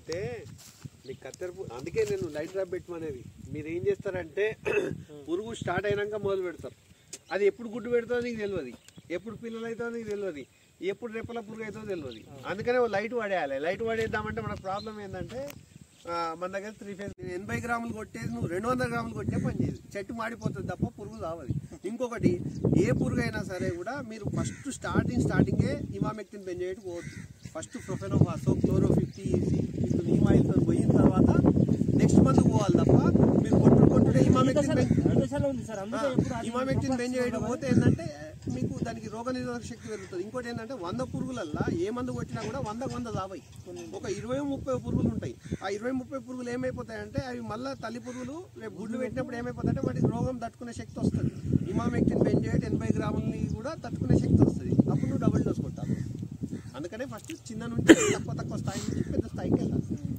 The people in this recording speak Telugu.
ఏంటంటే మీకు కత్తెర పు- అందుకే నేను లైట్ డ్రాప్ పెట్టమనేది మీరు ఏం చేస్తారంటే పురుగు స్టార్ట్ అయినాక మొదలు పెడతారు అది ఎప్పుడు గుడ్డు పెడుతుందో నీకు తెలియదు ఎప్పుడు పిల్లలు అవుతుందో నీకు తెలియదు ఎప్పుడు రెప్పల పురుగు అవుతుందో తెలియదు అందుకనే ఓ లైట్ పడేయాలి లైట్ పడేద్దామంటే మనకు ప్రాబ్లం ఏంటంటే ఆ, మన దగ్గర త్రీ ఫేజ్ ఎనభై గ్రాములు కొట్టేది నువ్వు రెండు వందల గ్రాములు కొట్టే పని చేయదు చెట్టు మాడిపోతుంది తప్ప పురుగు రావది ఇంకొకటి ఏ పురుగు అయినా సరే కూడా మీరు ఫస్ట్ స్టార్టింగ్ స్టార్టింగే ఇమామెక్టిన్ పెంచేయటం పోవద్దు ఫస్ట్ ప్రొఫెనోఫాసో క్లోరో ఫిఫ్టీ విత్ నీమాయిల్తో పోయిన తర్వాత నెక్స్ట్ మంత్ పోవాలి తప్ప మీరు కొట్టు కొట్టుడే ఇమామెక్టిన్ పెంచ దశలో ఉంది సార్ అందుకే ఎప్పుడు అది ఇమామెక్టిన్ బెంజ్ చేయడం పోతే ఏంటంటే మీకు దానికి రోగ నిరోధక శక్తి పెరుగుతుంది ఇంకోటి ఏంటంటే వంద పురుగులల్లా ఏ మందు కొట్టినా కూడా వందకు వంద లాభాయి ఒక ఇరవై ముప్పై పురుగులు ఉంటాయి ఆ ఇరవై ముప్పై పురుగులు ఏమైపోతాయంటే అవి మళ్ళీ తల్లి పురుగులు రేపు గుడ్లు పెట్టినప్పుడు ఏమైపోతాయంటే వాటికి రోగం తట్టుకునే శక్తి వస్తుంది ఇమామెక్టిన్ బెంజ్ చేయడం ఎనభై గ్రాములని కూడా తట్టుకునే శక్తి వస్తుంది అప్పుడు నువ్వు డబుల్ డోస్ కొట్టాలి అందుకనే ఫస్ట్ చిన్న నుంచి తక్కువ తక్కువ స్థాయి నుంచి పెద్ద స్థాయికి వెళ్ళాలి